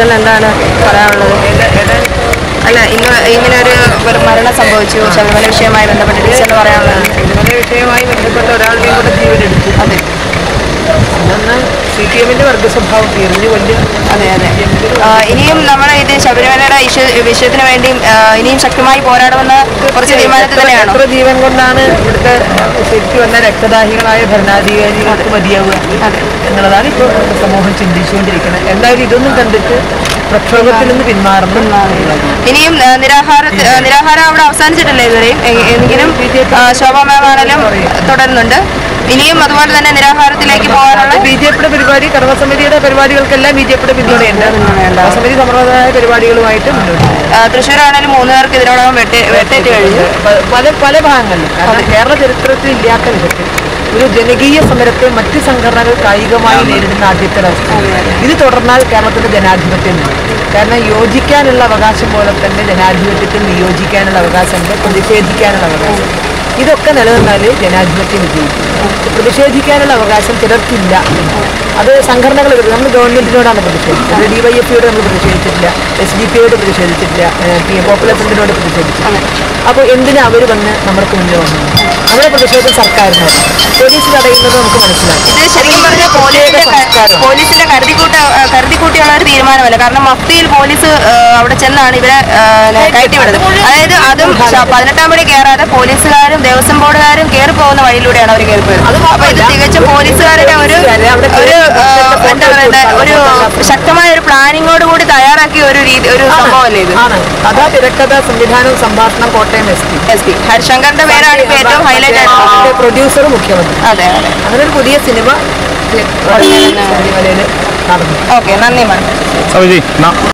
ടീച്ചറിന് എന്താണ് പറയാനുള്ളത് അല്ല ഇന്ന് ഇങ്ങനെ ഒരു ഒരു മരണം സംഭവിച്ചു ശബരിമല വിഷയവുമായി ബന്ധപ്പെട്ട് ടീച്ചറിന് പറയാനുള്ളത് ശബരിമല വിഷയവുമായി ബന്ധപ്പെട്ട ഒരാളുടെയും കൂടെ ജീവനെടുത്തു അതെ അന്ന് സി പി എമ്മിന്റെ വർഗസ്വഭാവം തീർന്നു വലിയ അതെ അതെ ആ, ഇനിയും നമ്മൾ ഇത് ശബരിമലയുടെ ഇഷ്യൂ വിഷയത്തിന് വേണ്ടി ആ, ഇനിയും ശക്തമായി പോരാടുമെന്ന കുറച്ച് തീരുമാനത്തിൽ എത്ര- തന്നെയാണോ എത്ര ജീവൻ കൊണ്ടാണ് ഇവിടുത്തെ ശരിക്കും വന്ന രക്തദാഹികളായ ഭരണാധികാരികൾക്ക് മതിയാവുക എന്നുള്ളതാണ് ഇപ്പോൾ സമൂഹം ചിന്തിച്ചുകൊണ്ടിരിക്കുന്നത് എന്തായാലും ഇതൊന്നും കണ്ടിട്ട് പ്രക്ഷോഭത്തിൽ നിന്ന് പിന്മാറുന്നു ഇനിയും ആ, നിരാഹാര ആ, നിരാഹാരം അവിടെ അവസാനിച്ചിട്ടില്ല ഇതുവരെയും എ- എങ്കിലും ആ, ശോഭാ മാം ആണെങ്കിലും തുടരുന്നുണ്ട് ഇനിയും അതുപോലെ തന്നെ നിരാഹാരത്തിലേക്ക് പോകാനുള്ള ബി ജെ പിയുടെ പരിപാടി കർമ്മസമിതിയുടെ പരിപാടികൾക്കെല്ലാം ബി ജെ പിയുടെ പിന്തുണയുണ്ട് കർമ്മസമിതി സമ്പ്രദായ പരിപാടികളുമായിട്ട് മുന്നോട്ട് പോകും. ആ, തൃശ്ശൂരാണെങ്കിലും മൂന്ന് പേർക്ക് ഇതിനോടകം വെട്ടി വെട്ടേറ്റ് കഴിഞ്ഞു പ- പല പല ഭാഗങ്ങളിലും കാരണം കേരള ചരിത്രത്തിൽ ഇല്ലാത്ത വിധത്തിൽ ഒരു ജനകീയ സമരത്തെ മറ്റ് സംഘടനകൾ കായികമായി നേരിടുന്ന ആദ്യത്തെ അവസ്ഥ ഇത് തുടർന്നാൽ കേരളത്തിന്റെ ജനാധിപത്യം നിലനിൽക്കും. കാരണം യോജിക്കാനുള്ള അവകാശം പോലെ തന്നെ ജനാധിപത്യത്തിൽ നിയോജിക്കാനുള്ള അവകാശമുണ്ട് പ്രതിഷേധിക്കാനുള്ള അവകാശം ഇതൊക്കെ നിലനിന്നാൽ ജനാധിപത്യം വിജയിക്കും പ്രതിഷേധിക്കാനുള്ള അവകാശം ചിലർക്കില്ല അത് സംഘടനകൾ നമ്മൾ ഗവൺമെന്റിനോടാണ് പ്രതിഷേധിച്ചത് ഡി വൈ എഫ് നമ്മൾ പ്രതിഷേധിച്ചിട്ടില്ല എസ് ഡി പിയോട് പ്രതിഷേധിച്ചിട്ടില്ല പി പോപ്പുലർ ഫ്രണ്ടിനോട് പ്രതിഷേധിച്ചിട്ടില്ല അപ്പോൾ എന്തിനാ അവർ വന്ന് നമ്മൾക്ക് മുന്നിൽ വന്നു നമ്മുടെ പ്രതിഷേധം സർക്കാരിനോട് പോലീസ് തടയുന്നത് നമുക്ക് മനസ്സിലാക്കാം ഇത് ശരിക്കും പറഞ്ഞാൽ പോലീസിന്റെ ക- പോലീസിന്റെ കരുതിക്കൂട്ട കരുതിക്കൂട്ടിയുള്ള ഒരു തീരുമാനമല്ല കാരണം മഫ്തിയിൽ പോലീസ് ആ, അവിടെ ചെന്നാണ് ഇവരെ ആ, കയറ്റിവിടുന്നത് അതായത് അതും ശ- പതിനെട്ടാം പടി കയറാതെ പോലീസുകാരും ദേവസ്വം ബോർഡുകാരും കയറി പോകുന്ന വഴിയിലൂടെയാണ് അവർ കയറി പോയത് അപ്പൊ ഇത് തികച്ചും പോലീസുകാരുടെ ഒരു ഒരു ആ, എന്താ പറയണ്ടേ ഒരു ശക്തമായ ഒരു പ്ലാനിങ്ങോട് കൂടി തയ്യാറാക്കിയ ഒരു രീതി ഒരു സംഭവമല്ലേ ഇത് ആണ് കഥ തിരക്കഥ സംവിധാനം സംഭാഷണം Kottayam S P S P ഹരിശങ്കറിന്റെ പേരാണ് ഇപ്പൊ ഏറ്റവും ഹൈലൈറ്റ് ആയിട്ടുള്ളത് പ്രൊഡ്യൂസർ മുഖ്യമന്ത്രി അതെ അതെ അങ്ങനെ ഒരു പുതിയ സിനിമ ശബരിമലയിൽ നടന്നു ഓക്കെ നന്ദി മാഡം സൗജി